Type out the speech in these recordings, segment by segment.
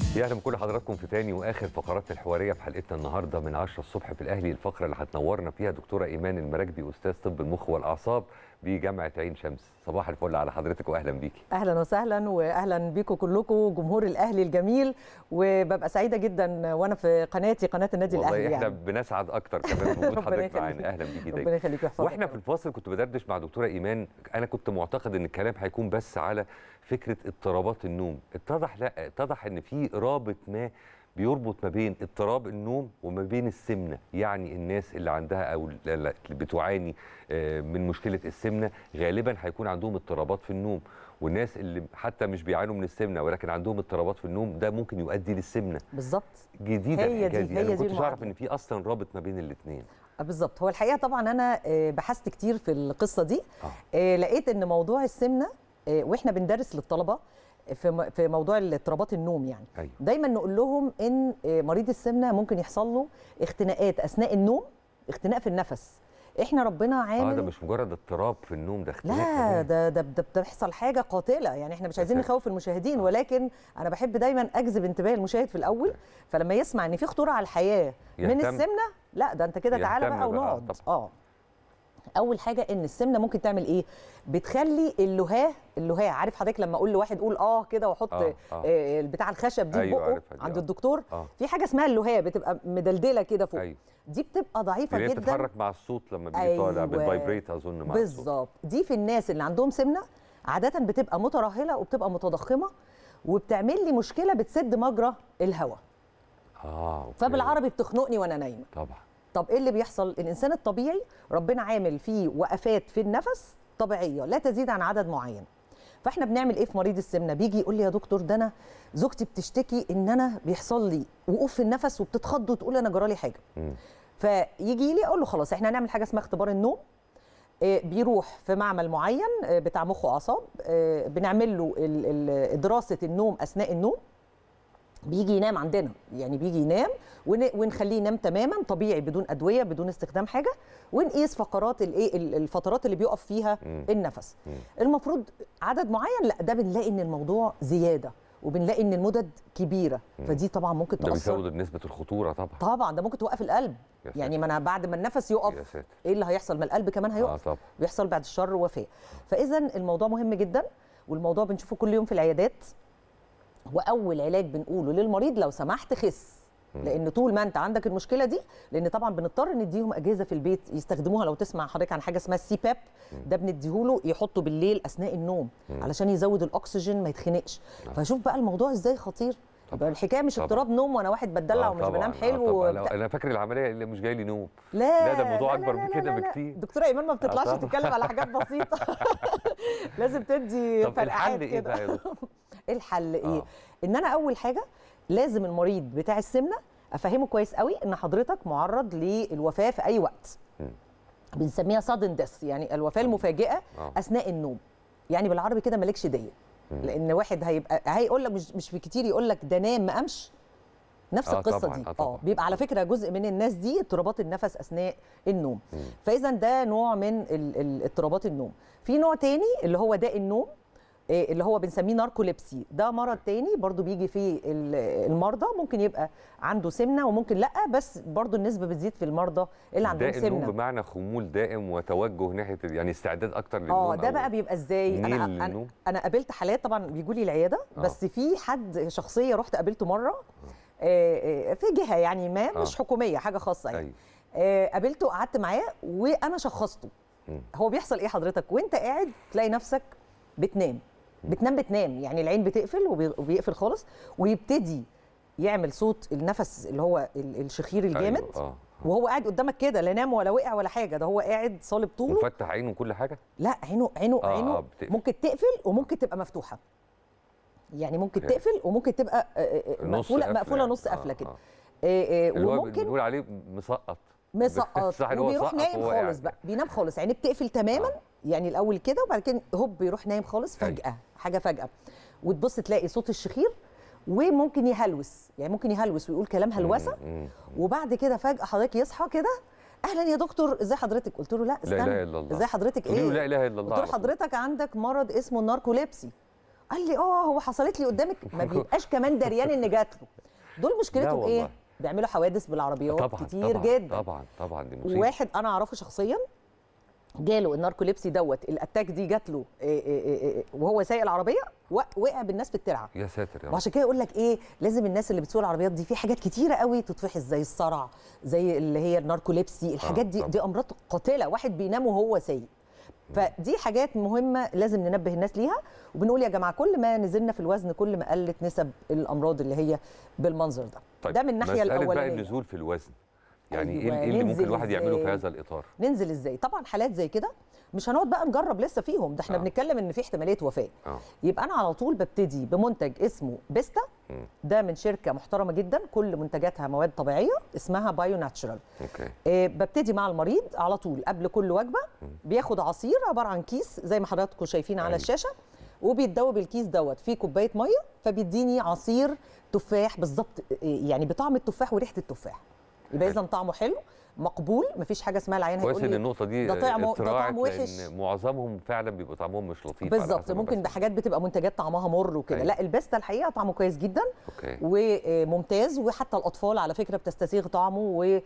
يا اهلا بكل حضراتكم في تاني واخر فقراتنا الحواريه في حلقتنا النهارده من 10 الصبح في الاهلي الفقره اللي هتنورنا فيها دكتوره ايمان المراكبي استاذ طب المخ والاعصاب بجامعه عين شمس صباح الفل على حضرتك واهلا بيكي اهلا وسهلا واهلا بيكم كلكم جمهور الاهلي الجميل وببقى سعيده جدا وانا في قناتي قناه النادي والله الاهلي احنا يعني. بنسعد اكتر كمان بوجود ربنا حضرتك يخليك. معانا اهلا بيكي ربنا دايما يخليك ويحفظك واحنا في الفاصل كنت بدردش مع دكتوره ايمان انا كنت معتقد ان الكلام هيكون بس على فكره اضطرابات النوم اتضح لا اتضح ان في رابط ما بيربط ما بين اضطراب النوم وما بين السمنه يعني الناس اللي عندها او اللي بتعاني آه، من مشكله السمنه غالبا هيكون عندهم اضطرابات في النوم والناس اللي حتى مش بيعانوا من السمنه ولكن عندهم اضطرابات في النوم ده ممكن يؤدي للسمنه بالظبط جديده هي الحكايه دي- دي انا هي ما دي كنتش اعرف المعادلة. ان في اصلا رابط ما بين الاثنين آه، بالظبط هو الحقيقه طبعا انا آه، بحثت كتير في القصه دي آه. آه، لقيت ان موضوع السمنه آه، واحنا بندرس للطلبه في م- في موضوع اضطرابات النوم يعني ايوه دايما نقول لهم ان آه، مريض السمنه ممكن يحصل له اختناقات اثناء النوم اختناق في النفس احنا ربنا عامل اه ده مش مجرد اضطراب في النوم ده اختلاف لا كمان. ده ده ده بتحصل حاجه قاتله يعني احنا مش عايزين ساتر. نخوف المشاهدين ولكن انا بحب دايما اجذب انتباه المشاهد في الاول فلما يسمع ان في خطوره على الحياه من يهتم. السمنه لا ده انت كده تعالى يهتم بقى بقى، ونقعد طبعا. اه اول حاجه ان السمنه ممكن تعمل ايه بتخلي اللهاه اللهاه عارف حضرتك لما اقول لواحد قول اه كده واحط آه، آه. آه. بتاع الخشب دي أيوة في بقه عارفها دي، عند آه. الدكتور اه في حاجه اسمها اللهاه بتبقى مدلدله كده فوق ايوه دي بتبقى ضعيفه اللي هي جدا بتتحرك مع الصوت لما بيجي طالع أيوة. بتفايبريت اظن مع الصوت بالظبط دي في الناس اللي عندهم سمنه عاده بتبقى مترهله وبتبقى متضخمه وبتعمل لي مشكله بتسد مجرى الهواء اه أوكي. فبالعربي بتخنقني وانا نايمه طبعا طب ايه اللي بيحصل الانسان الطبيعي ربنا عامل فيه وقفات في النفس طبيعيه لا تزيد عن عدد معين فاحنا بنعمل ايه في مريض السمنه بيجي يقول لي يا دكتور ده انا زوجتي بتشتكي ان انا بيحصل لي وقوف في النفس وبتتخض وتقول انا جرالي حاجه مم. فيجي لي اقول له خلاص احنا هنعمل حاجه اسمها اختبار النوم آه، بيروح في معمل معين آه، بتاع مخ واعصاب آه، بنعمل له ال- ال- دراسه النوم اثناء النوم بيجي ينام عندنا يعني بيجي ينام ون- ونخليه ينام تماما طبيعي بدون ادويه بدون استخدام حاجه ونقيس فقرات الايه ال- الفترات اللي بيقف فيها مم. النفس مم. المفروض عدد معين لا ده بنلاقي ان الموضوع زياده وبنلاقي ان المدد كبيره مم. فدي طبعا ممكن ده تاثر بيزود نسبه الخطوره طبعا طبعا ده ممكن توقف القلب يا ساتر. يعني ما انا بعد ما النفس يا يقف ساتر ايه اللي هيحصل ما القلب كمان اه هيقف طبعا بيحصل بعد الشر وفاه فاذا الموضوع مهم جدا والموضوع بنشوفه كل يوم في العيادات واول علاج بنقوله للمريض لو سمحت خس مم. لان طول ما انت عندك المشكله دي لان طبعا بنضطر نديهم اجهزه في البيت يستخدموها لو تسمع حضرتك عن حاجه اسمها السي باب ده بنديهوله يحطه بالليل اثناء النوم مم. علشان يزود الاكسجين ما يتخنقش آه. فشوف بقى الموضوع ازاي خطير يبقى الحكايه مش طبعاً. اضطراب نوم وانا واحد بتدلع آه ومش طبعاً، بنام آه حلو طبعاً. وبتاع. لا، انا فاكر العمليه اللي مش جاي لي نوم لا لا، ده الموضوع لا، أكبر لا، من لا، كده لا، لا. بكتير. دكتوره ايمان ما بتطلعش طبعاً. تتكلم على حاجات بسيطه لازم تدي طب الحل فرقعات ايه كده بقى يا دكتور الحل ايه آه. ان انا اول حاجه لازم المريض بتاع السمنه افهمه كويس قوي ان حضرتك معرض للوفاه في اي وقت مم. بنسميها sudden death يعني الوفاه المفاجئه آه. اثناء النوم يعني بالعربي كده مالكش ديه مم. لان واحد هيبقى هيقول لك مش مش في كتير يقول لك ده نام ما قامش نفس آه القصه طبعاً، دي آه طبعاً. بيبقى على فكره جزء من الناس دي اضطرابات النفس اثناء النوم مم. فاذا ده نوع من ال- ال- اضطرابات النوم في نوع تاني اللي هو داء النوم إيه اللي هو بنسميه ناركوليبسي ده مرض تاني برضو بيجي فيه ال- المرضى ممكن يبقى عنده سمنه وممكن لا بس برضو النسبه بتزيد في المرضى اللي عندهم ده النوم سمنه بمعنى خمول دائم وتوجه ناحيه يعني استعداد اكتر للنوم اه ده أو بقى بيبقى ازاي ميل انا انا, للنوم؟ أنا قابلت حالات طبعا بيجوا لي العياده آه. بس في حد شخصيه رحت قابلته مره آه، آه، في جهه يعني ما آه. مش حكوميه حاجه خاصه يعني ايوه آه، قابلته قعدت معاه وانا شخصته مم. هو بيحصل ايه حضرتك وانت قاعد تلاقي نفسك بتنام بتنام بتنام يعني العين بتقفل وبي- وبيقفل خالص ويبتدي يعمل صوت النفس اللي هو ال- الشخير الجامد أيوة. اه وهو قاعد قدامك كده لا نام ولا وقع ولا حاجه ده هو قاعد صالب طوله ومفتح عينه وكل حاجه لا عينه عينه آه، عينه آه، بتقفل. ممكن تقفل وممكن تبقى مفتوحه يعني ممكن أوكي. تقفل وممكن تبقى آه، آه، نص مقفوله قافلة مقفوله يعني. نص آه، قافله كده آه. آه، آه، اللي هو وممكن بنقول عليه مسقط مسقط صح اللي هو وبيروح سقط نايم وهو خالص قاعد. بقى بينام خالص عينيه بتقفل تماما آه. يعني الاول كده وبعد كده هوب بيروح نايم خالص أيوة. فجاه حاجه فجاه وتبص تلاقي صوت الشخير وممكن يهلوس يعني ممكن يهلوس ويقول كلام هلوسه مم، مم. وبعد كده فجاه حضرتك يصحى كده اهلا يا دكتور ازي حضرتك قلت له لا لا استنى اله الا الله ازي حضرتك قولي له ايه لا اله الا الله قلت له على طول. حضرتك عندك مرض اسمه الناركوليبسي قال لي اه هو حصلت لي قدامك ما بيبقاش كمان دريان ان جات له دول لا مشكلتهم ايه والله. بيعملوا حوادث بالعربيات طبعا كتير طبعا جدا طبعا طبعا دي مصيبه واحد انا اعرفه شخصيا جاله الناركوليبسي دوت الاتاك دي جات له إيه إيه إيه إيه وهو سايق العربيه و- وقع بالناس في الترعه يا ساتر يا رب وعشان كده يقول لك ايه لازم الناس اللي بتسوق العربيات دي في حاجات كتيره قوي تتفحص زي الصرع زي اللي هي الناركوليبسي الحاجات دي طبعا. دي امراض قاتله واحد بينام وهو سايق فدي حاجات مهمه لازم ننبه الناس ليها وبنقول يا جماعه كل ما نزلنا في الوزن كل ما قلت نسب الامراض اللي هي بالمنظر ده طيب ده من الناحيه مسألة بقى الاولانيه النزول في الوزن يعني أيوة، ايه إيه اللي ممكن ننزل الواحد يعمله في إزاي؟ هذا الاطار ننزل ازاي طبعا حالات زي كده مش هنقعد بقى نجرب لسه فيهم ده احنا آه. بنتكلم ان في احتماليه وفاه اه يبقى انا على طول ببتدي بمنتج اسمه بيستا مم. ده من شركه محترمه جدا كل منتجاتها مواد طبيعيه اسمها بايو ناتشرال اوكي آه، ببتدي مع المريض على طول قبل كل وجبه بياخد عصير عباره عن كيس زي ما حضراتكم شايفين على أيوة. الشاشه وبيتدوب الكيس دوت فيه كوبايه ميه فبيديني عصير تفاح بالظبط آه، يعني بطعم التفاح وريحه التفاح يبقى حلو. اذا طعمه حلو مقبول مفيش حاجه اسمها العيان كويس هيقول ان لي النقطه دي ده طعمه- ده اتراعت طعم وحش. لان معظمهم فعلا بيبقى طعمهم مش لطيف على بالظبط حسب ما ممكن بسمع. بحاجات بتبقى منتجات طعمها مر وكده أيوة. لا البيستا الحقيقه طعمه كويس جدا اوكي وممتاز وحتى الاطفال على فكره بتستسيغ طعمه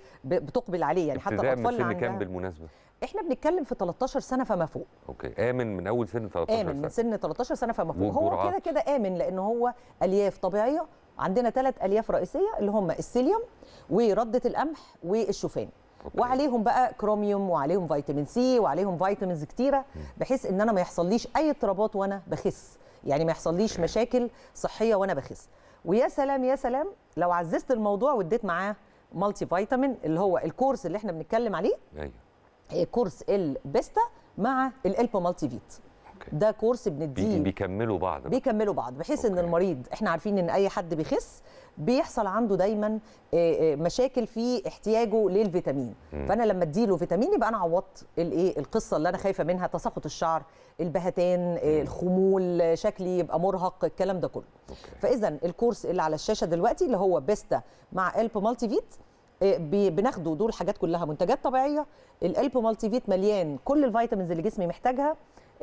وبتقبل عليه يعني حتى ابتداء من الاطفال اللي سن كام عندها بالمناسبه احنا بنتكلم في 13 سنه فما فوق اوكي امن من اول سن 13 امن من سنه سن 13 سنه فما فوق هو والجرعات؟ كده كده امن لان هو الياف طبيعيه عندنا ثلاث الياف رئيسيه اللي هم السيليوم ورده القمح والشوفان أوكي. وعليهم بقى كروميوم وعليهم فيتامين سي وعليهم فيتامينز كتيره بحيث ان انا ما يحصليش اي اضطرابات وانا بخس يعني ما يحصليش مشاكل صحيه وانا بخس ويا سلام يا سلام لو عززت الموضوع واديت معاه مالتي فيتامين اللي هو الكورس اللي احنا بنتكلم عليه ايوه آه، كورس البيستا مع الالبا مالتي فيت اوكي ده كورس بي- بنديه بيكملوا بعض بقى. بيكملوا بعض بحيث ان أوكي. المريض احنا عارفين ان اي حد بيخس بيحصل عنده دايما آه، آه، مشاكل في احتياجه للفيتامين مم. فانا لما اديله فيتامين يبقى انا عوضت الايه القصه اللي انا خايفه منها تساقط الشعر البهتان آه، الخمول آه، شكلي يبقى مرهق الكلام ده كله اوكي فاذا الكورس اللي على الشاشه دلوقتي اللي هو بيستا مع الب مالتي فيت آه، بي- بناخده دول حاجات كلها منتجات طبيعيه الالب مالتي فيت مليان كل الفيتامينز اللي جسمي محتاجها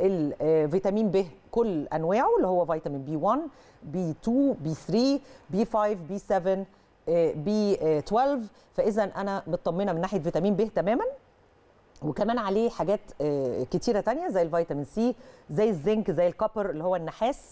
الفيتامين ب كل انواعه اللي هو فيتامين بي 1 بي 2 بي 3 بي 5 بي 7 بي 12 فاذا انا مطمنه من ناحيه فيتامين ب تماما وكمان عليه حاجات آه، كتيره تانية زي الفيتامين سي زي الزنك زي الكوبر اللي هو النحاس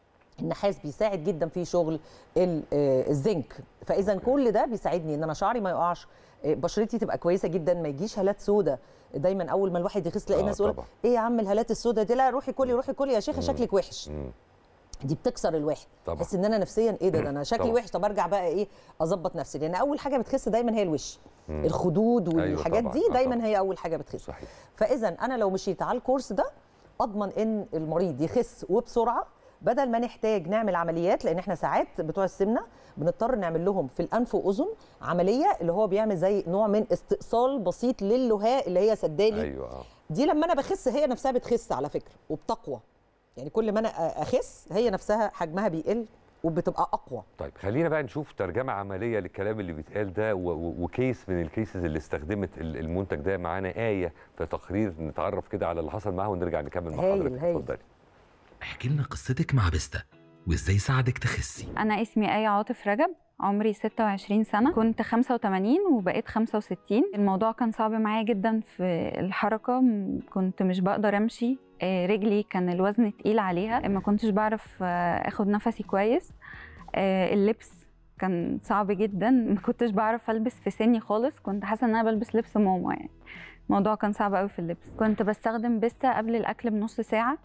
النحاس بيساعد جدا في شغل ال- آه، الزنك فاذا كل ده بيساعدني ان انا شعري ما يقعش آه، بشرتي تبقى كويسه جدا ما يجيش هالات سودا دايما اول ما الواحد يخس تلاقي آه، الناس يقول طبعا. ايه يا عم الهالات السودا دي لا روحي كلي روحي كلي يا شيخه شكلك وحش مم. دي بتكسر الواحد طبعا. بحس ان انا نفسيا ايه ده, ده انا شكلي طبعا. وحش طب ارجع بقى ايه اظبط نفسي لان اول حاجه بتخس دايما هي الوش الخدود أيوة والحاجات طبعاً. دي آه دايما طبعاً. هي اول حاجه بتخس صحيح فاذا انا لو مشيت على الكورس ده اضمن ان المريض يخس وبسرعه بدل ما نحتاج نعمل عمليات لان احنا ساعات بتوع السمنه بنضطر نعمل لهم في الانف واذن عمليه اللي هو بيعمل زي نوع من استئصال بسيط للهاء اللي هي سدالي ايوه اه دي لما انا بخس هي نفسها بتخس على فكره وبتقوى يعني كل ما انا اخس هي نفسها حجمها بيقل وبتبقى اقوى طيب خلينا بقى نشوف ترجمه عمليه للكلام اللي بيتقال ده و- و- وكيس من الكيسز اللي استخدمت ال- المنتج ده معانا ايه في تقرير نتعرف كده على اللي حصل معاها ونرجع نكمل مع هايل، حضرتك هايل. اتفضلي احكي لنا قصتك مع بيستا وازاي ساعدك تخسي أنا اسمي آية عاطف رجب عمري 26 سنة كنت 85 وبقيت 65 الموضوع كان صعب معايا جدا في الحركة م- كنت مش بقدر أمشي آه، رجلي كان الوزن تقيل عليها ما كنتش بعرف آه، أخد نفسي كويس آه، اللبس كان صعب جدا ما كنتش بعرف ألبس في سني خالص كنت حاسة إن أنا بلبس لبس ماما يعني الموضوع كان صعب قوي في اللبس كنت بستخدم بيستا قبل الأكل بنص ساعة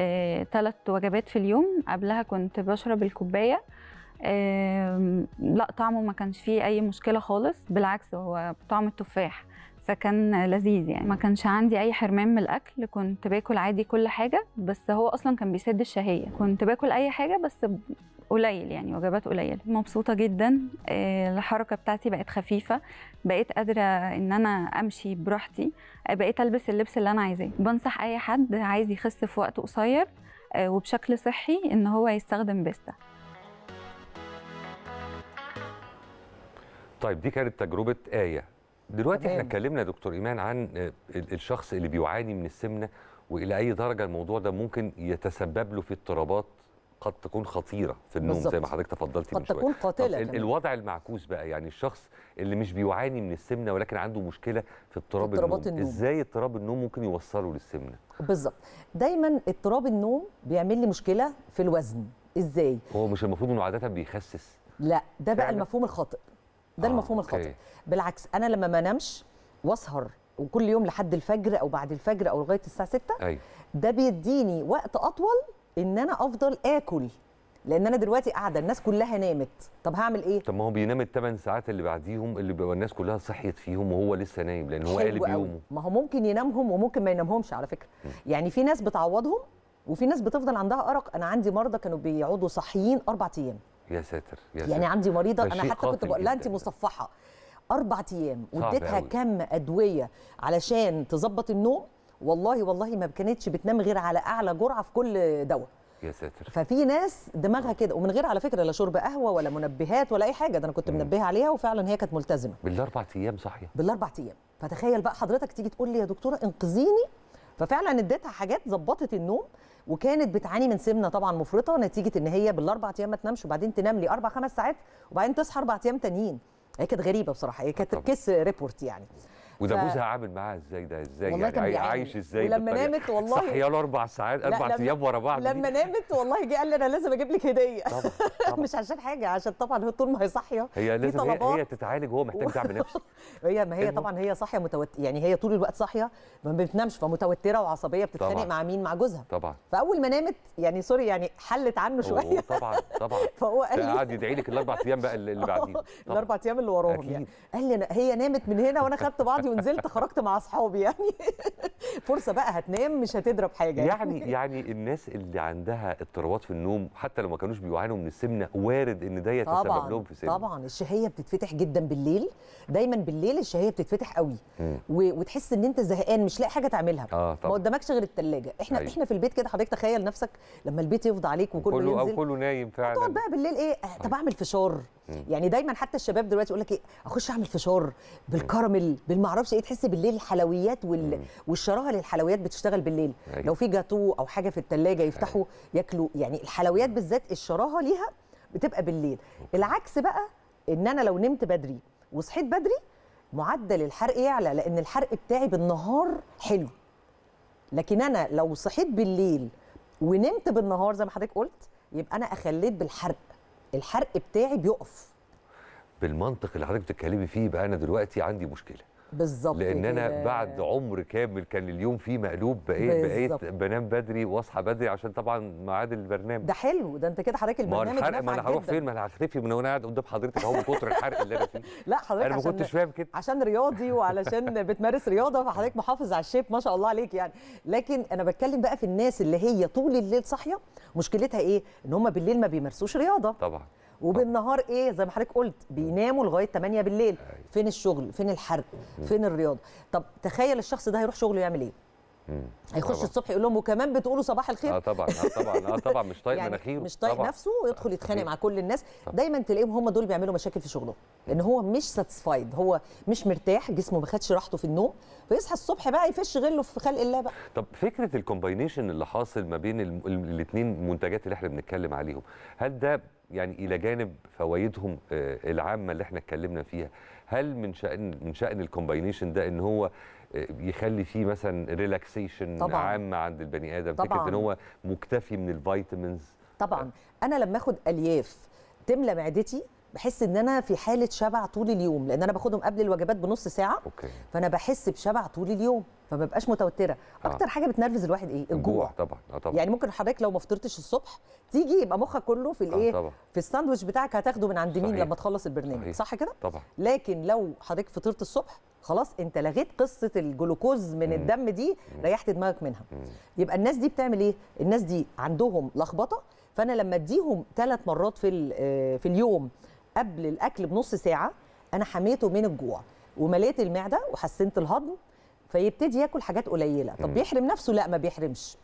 ثلاث وجبات في اليوم قبلها كنت بشرب الكوباية آم، لا طعمه ما كانش فيه اي مشكله خالص بالعكس هو طعم التفاح فكان لذيذ يعني ما كانش عندي اي حرمان من الاكل كنت باكل عادي كل حاجه بس هو اصلا كان بيسد الشهيه كنت باكل اي حاجه بس ب- قليل يعني وجبات قليله مبسوطه جدا آه، الحركه بتاعتي بقت خفيفه بقيت قادره ان انا امشي براحتي آه، بقيت البس اللبس اللي انا عايزاه بنصح اي حد عايز يخس في وقت قصير آه، وبشكل صحي ان هو يستخدم بيستا طيب دي كانت تجربه ايه دلوقتي احنا تمام. اتكلمنا يا دكتور ايمان عن آه، ال- الشخص اللي بيعاني من السمنه والى اي درجه الموضوع ده ممكن يتسبب له في اضطرابات قد تكون خطيره في النوم بالظبط. زي ما حضرتك تفضلتي من قد شويه تكون طب قاتله ال- كمان. الوضع المعكوس بقى يعني الشخص اللي مش بيعاني من السمنه ولكن عنده مشكله في اضطراب اضطرابات النوم. النوم. ازاي اضطراب النوم ممكن يوصله للسمنه بالظبط دايما اضطراب النوم بيعمل لي مشكله في الوزن ازاي هو مش المفروض انه عاده بيخسس لا ده بقى فعلا؟ المفهوم الخاطئ ده آه، المفهوم أوكي. الخاطئ بالعكس انا لما ما انامش واسهر وكل يوم لحد الفجر او بعد الفجر او لغايه الساعه 6 ايوه ده بيديني وقت اطول ان انا افضل اكل لان انا دلوقتي قاعده الناس كلها نامت طب هعمل ايه طب ما هو بينام الثمان ساعات اللي بعديهم اللي بيبقى الناس كلها صحيت فيهم وهو لسه نايم لان هو حلو قالب قوي. يومه ما هو ممكن ينامهم وممكن ما ينامهمش على فكره يعني في ناس بتعوضهم وفي ناس بتفضل عندها ارق انا عندي مرضى كانوا بيقعدوا صاحيين اربع ايام يا ساتر يا يعني ساتر. عندي مريضه ده انا شيء حتى كنت قاتل بقول لها انت جداً. مصفحه اربع ايام صعب واديتها أوي. كم ادويه علشان تظبط النوم والله والله ما كانتش بتنام غير على اعلى جرعه في كل دواء يا ساتر ففي ناس دماغها كده ومن غير على فكره لا شرب قهوه ولا منبهات ولا اي حاجه ده انا كنت مم. منبهه عليها وفعلا هي كانت ملتزمه بالاربع ايام صاحيه بالاربع ايام فتخيل بقى حضرتك تيجي تقول لي يا دكتوره انقذيني ففعلا اديتها حاجات ظبطت النوم وكانت بتعاني من سمنه طبعا مفرطه نتيجه ان هي بالاربع ايام ما تنامش وبعدين تنام لي اربع خمس ساعات وبعدين تصحى اربع ايام تانيين هي كانت غريبه بصراحه هي كانت طبعا. كيس ريبورت يعني وده ف- جوزها عامل معاها ازاي ده ازاي والله يعني كان عاي- بيعاني. عايش ازاي ولما بالطريقة؟ نامت والله- صحيه له اربع ساعات لا، اربع لما- ايام ورا بعض لما دي. نامت والله جه قال لي انا لازم اجيب لك هديه طبعا طبعا مش عشان حاجه عشان طبعا هي طول ما هي صاحيه هي في لازم هي, طلبات. هي تتعالج وهو محتاج دعم نفسي هي ما هي المهم. طبعا هي صاحيه متوت يعني هي طول الوقت صاحيه ما بتنامش فمتوتره وعصبيه بتتخانق طبعاً. مع مين مع جوزها طبعا فاول ما نامت يعني سوري يعني حلت عنه شويه أوه، طبعا طبعا فهو قال لي قاعد يدعي لك الاربع ايام بقى اللي اللي بعدين طبعاً. الاربع ايام اللي وراهم أكيد. يعني قال لي أنا هي نامت من هنا وانا خدت بعضي ونزلت خرجت مع اصحابي يعني فرصه بقى هتنام مش هتضرب حاجه يعني يعني الناس اللي عندها اضطرابات في النوم حتى لو ما كانوش بيعانوا من السمنه وارد ان ده يتسبب طبعا لهم في سمنه طبعا الشهيه بتتفتح جدا بالليل دايما بالليل الشهيه بتتفتح قوي مم. و... وتحس ان انت زهقان مش لاقي حاجه تعملها اه ما طبعا قدامكش غير التلاجة احنا أيوة. احنا في البيت كده حضرتك تخيل نفسك لما البيت يفضى عليك وكله كله او ينزل كله نايم تقعد فعلا بقى بالليل ايه آه، طب اعمل فشار مم. يعني دايما حتى الشباب دلوقتي يقول لك ايه اخش اعمل فشار بالكراميل بالمعرفش ايه تحس بالليل الحلويات وال... مم. والشراهه للحلويات بتشتغل بالليل أيوة. لو في جاتو او حاجه في التلاجة يفتحوا ياكلوا يعني الحلويات بالذات الشراهه ليها بتبقى بالليل العكس بقى ان انا لو نمت بدري وصحيت بدري معدل الحرق يعلى لان الحرق بتاعي بالنهار حلو لكن انا لو صحيت بالليل ونمت بالنهار زي ما حضرتك قلت يبقى انا اخليت بالحرق الحرق بتاعي بيقف بالمنطق اللي حضرتك بتتكلمي فيه بقى انا دلوقتي عندي مشكله بالظبط لان انا كده. بعد عمر كامل كان اليوم فيه مقلوب بقيت بالظبط. بقيت بنام بدري واصحى بدري عشان طبعا ميعاد البرنامج ده حلو ده انت كده حضرتك ما هو البرنامج الحرق ما انا نفعك هروح جدا. فين ما انا هختفي من وانا قاعد قدام حضرتك اهو من كتر الحرق اللي انا فيه لا حضرتك انا ما عشان كنتش فاهم كده عشان رياضي وعلشان بتمارس رياضه فحضرتك محافظ على الشيب ما شاء الله عليك يعني لكن انا بتكلم بقى في الناس اللي هي طول الليل صاحيه مشكلتها ايه ان هم بالليل ما بيمارسوش رياضه طبعا وبالنهار ايه زي ما حضرتك قلت بيناموا لغايه 8 بالليل أيوة. فين الشغل فين الحرق فين الرياضه طب تخيل الشخص ده هيروح شغله يعمل ايه مم. هيخش طبعاً. الصبح يقول لهم وكمان بتقولوا صباح الخير اه طبعا اه طبعا اه طبعا مش طايق يعني مناخيره مش طايق طبعاً. نفسه ويدخل يتخانق صحيح. مع كل الناس طبعاً. دايما تلاقيهم هم دول بيعملوا مشاكل في شغلهم لان هو مش ساتسفايد هو مش مرتاح جسمه ما خدش راحته في النوم فيصحى الصبح بقى يفش غله في خلق الله بقى طب فكره الكومباينيشن اللي حاصل ما بين الاثنين منتجات اللي احنا بنتكلم عليهم هل ده يعني الى جانب فوائدهم آه، العامه اللي احنا اتكلمنا فيها هل من شان من شان الكومباينيشن ده ان هو آه، يخلي فيه مثلا ريلاكسيشن طبعاً. عامه عند البني ادم فكره طبعاً. ان هو مكتفي من الفيتامينز طبعا انا لما اخد الياف تملى معدتي بحس ان انا في حاله شبع طول اليوم لان انا باخدهم قبل الوجبات بنص ساعه اوكي فانا بحس بشبع طول اليوم فما ببقاش متوتره آه. اكتر حاجه بتنرفز الواحد ايه الجوع طبعا اه طبعا يعني ممكن حضرتك لو ما فطرتش الصبح تيجي يبقى مخك كله في آه الايه طبعا في الساندوتش بتاعك هتاخده من عند مين صحيح. لما تخلص البرنامج صحيح. صح كده طبعا لكن لو حضرتك فطرت الصبح خلاص انت لغيت قصه الجلوكوز من مم. الدم دي ريحت دماغك منها مم. يبقى الناس دي بتعمل ايه الناس دي عندهم لخبطه فانا لما اديهم ثلاث مرات في ال- آه، في اليوم قبل الاكل بنص ساعه انا حميته من الجوع ومليت المعده وحسنت الهضم فيبتدي ياكل حاجات قليله طب مم. بيحرم نفسه لا ما بيحرمش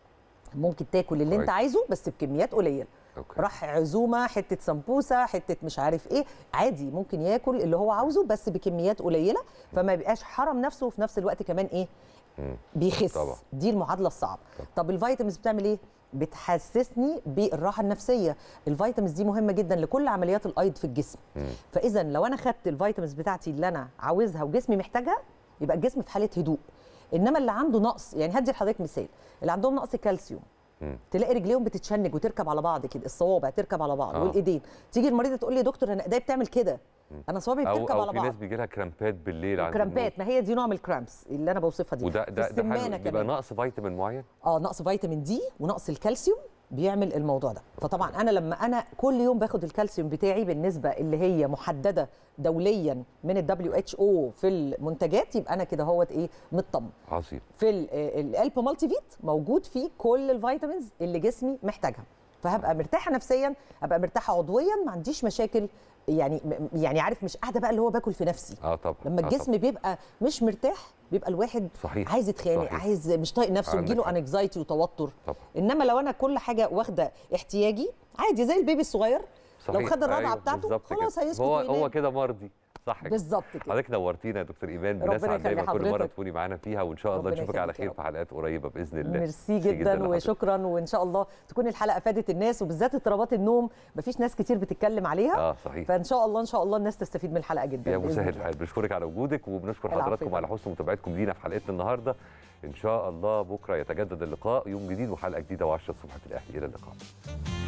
ممكن تاكل اللي انت كويس. عايزه بس بكميات قليله اوكي راح عزومه حته سمبوسه حته مش عارف ايه عادي ممكن ياكل اللي هو عاوزه بس بكميات قليله فما يبقاش حرم نفسه وفي نفس الوقت كمان ايه مم. بيخس طبعا. دي المعادله الصعبه طبعا. طب الفيتامينز بتعمل ايه بتحسسني بالراحه النفسيه الفيتامينز دي مهمه جدا لكل عمليات الايض في الجسم مم. فاذا لو انا خدت الفيتامينز بتاعتي اللي انا عاوزها وجسمي محتاجها يبقى الجسم في حاله هدوء انما اللي عنده نقص يعني هدي لحضرتك مثال اللي عندهم نقص كالسيوم مم. تلاقي رجليهم بتتشنج وتركب على بعض كده الصوابع تركب على بعض آه. والايدين تيجي المريضه تقول لي يا دكتور انا ايديا بتعمل كده انا صوابعي او بتركب او على في بعض ناس بيجي لها كرامبات بالليل عند كرامبات ما هي دي نوع من الكرامبس اللي انا بوصفها دي وده في ده ده السمانة حلو بيبقى كمان. نقص فيتامين معين اه نقص فيتامين دي ونقص الكالسيوم بيعمل الموضوع ده فطبعا انا لما انا كل يوم باخد الكالسيوم بتاعي بالنسبه اللي هي محدده دوليا من الدبليو اتش او في المنتجات يبقى انا كده هوت ايه مطمن عظيم في ال- الالب مالتي فيت موجود فيه كل الفيتامينز اللي جسمي محتاجها فهبقى مرتاحه نفسيا ابقى مرتاحه عضويا ما عنديش مشاكل يعني يعني عارف مش قاعده بقى اللي هو باكل في نفسي اه طبعا لما آه الجسم بيبقى مش مرتاح بيبقى الواحد صحيح عايز يتخانق صحيح. عايز مش طايق نفسه عندك يجيله حق. انكزايتي وتوتر طبعا انما لو انا كل حاجه واخده احتياجي عادي زي البيبي الصغير لو صحيح. خد الرضعه أيوة، بتاعته بالظبط خلاص كده. هيسكت هو وينام. هو كده مرضي صح كده بالظبط كده حضرتك نورتينا يا دكتور ايمان ربنا بنسعد دايما يخلي كل مره حضرتك. تكوني معانا فيها وان شاء الله ربنا نشوفك على يخليك يا خير رب. في حلقات قريبه باذن الله ميرسي جدا لحضرتك. وشكرا وان شاء الله تكون الحلقه فادت الناس وبالذات اضطرابات النوم مفيش ناس كتير بتتكلم عليها اه صحيح فان شاء الله ان شاء الله الناس تستفيد من الحلقه جدا يا بإذن مسهل الله. الحال بنشكرك على وجودك وبنشكر العفو حضراتكم يا على حسن متابعتكم لينا في حلقتنا النهارده ان شاء الله بكره يتجدد اللقاء يوم جديد وحلقه جديده و10 الصبح في الاهلي الى اللقاء